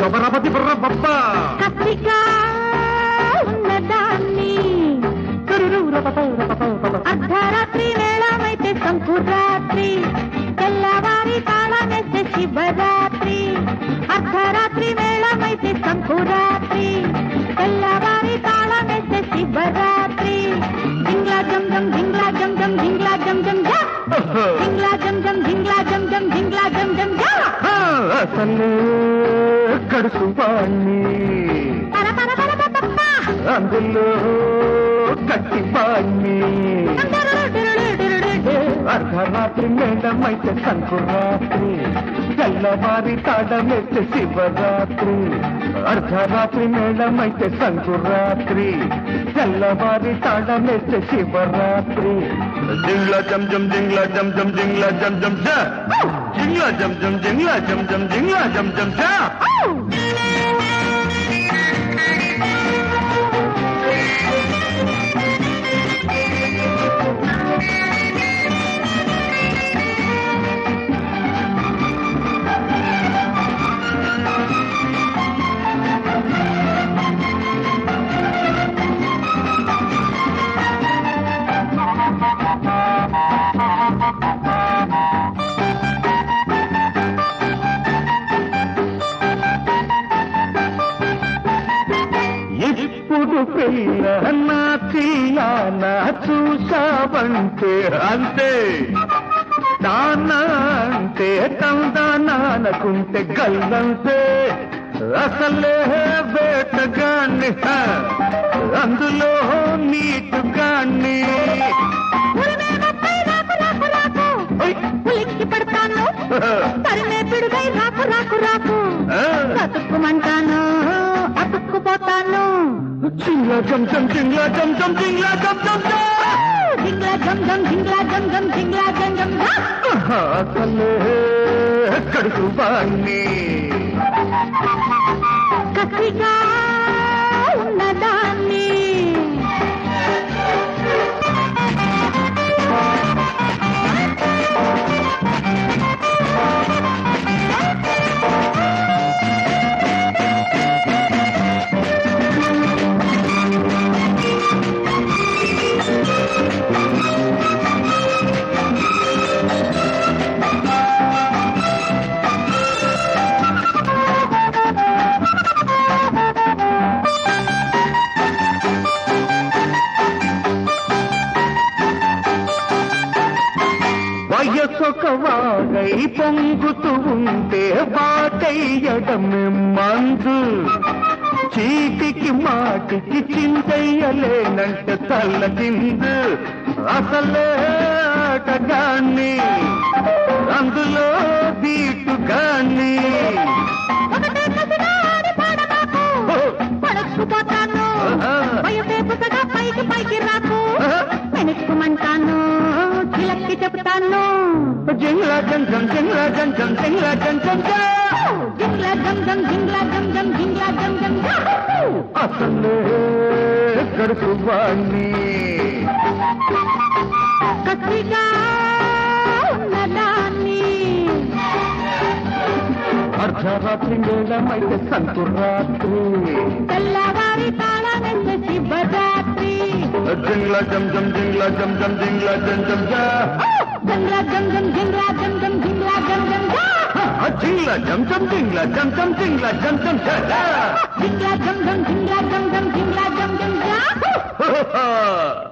శుభరపతి బుర్ర బొబ్బ కత్తిగా ఉన్నదాన్ని అర్ధరాత్రి వేళమైతే సంకురాత్రి తెల్లవారి తాళమేస్తే శివరాత్రి అర్ధరాత్రి వేళమైతే సంకురాత్రి తెల్లవారి తాళమేస్తే శివరాత్రి జింగ్లా జం జం జింగ్లా జం జం జింగ్లా జం జం జా జింగ్లా జం జం జింగ్లా జం జం జింగ్లా జం జం జా అసలు కడుసు వాణ్ణి పర పర పర పర పప్ప. అందులో కట్టి వాణ్ణి డురుడురుడురుడురుడు. అర్ధరాత్రి మేడమైతే సంకురాత్రి తెల్లవారి తాడమైతే శివరాత్రి అర్ధరాత్రి మేడమైతే సంకురాత్రి తెల్లవారి తాడమైతే శివరాత్రి జింగ్లా జం జం జింగ్లా జం జం జింగ్లా జం జం జా జింగ్లా జం జం జింగ్లా జం జం జింగ్లా జం జం జా ఇప్పుడు పిల్ల నా చిల్లాన చూసావంటే అంతే దానా అంటే తందానానుకుంటే గల్లంతే అసలే వేటగాన్ని హ, అందులో నీటుగాన్ని ఉరిమే ముప్పై రాకు రాకు రాకు. ఓయ్. ఉలిక్కి పడతాను తరిమే పిడుగై రాకు రాకు రాకు ఆ. బతుకుమంటాను అతుక్కుపోతాను జింగ్లా జం జం జింగ్లా జం జం జింగ్లా జం జం జం జింగ్లా జం జం జింగ్లా జం జం జింగ్లా జం జం జా. అసలే కడుపు వాణ్ణి కసిగా ఉన్నదాన్ని వయసొక వాగై పొంగుతూ ఉంటే బాటయ్యడమే మందు చీటికి మాటికి చింతయ్యలేనంట తల్ల కిందు అసలే ఆటగాన్ని అందులో దీటుగాన్ని ఒకటే కసిగా ఆడి పాడమాకు పడక్కుపోతాను ఆహా. వయసే పుసగా పైకి పైకి రాకు వెనుక్కుమంటాను చిలక్కి చెప్తాను జింగ్లా జంజం జింగ్లా జంజం జింగ్లా జంజం జా. జింగ్లా జం జం జింగ్లా జం జం జింగ్లా జం జం జా. అసలే గడుపు వాణ్ణి కసిగా ఉన్నదాన్ని అర్ధరాత్రి మేళమైతే సంకురాత్రి తెల్లవారి తాళమెత్తే శివరాత్రి జింగ్లా జం జం జింగ్లా జం జం జింగ్లా జం జం జా జింగ్లా జం జం జింగ్లా జం జం జింగ్లా జం జం జా. ఆ జింగ్లా జం జం జింగ్లా జం జం జింగ్లా జం జం జా జా. జింగ్లా జం జం జింగ్లా జం జం జింగ్లా జం జం జా. హో, హో, హో.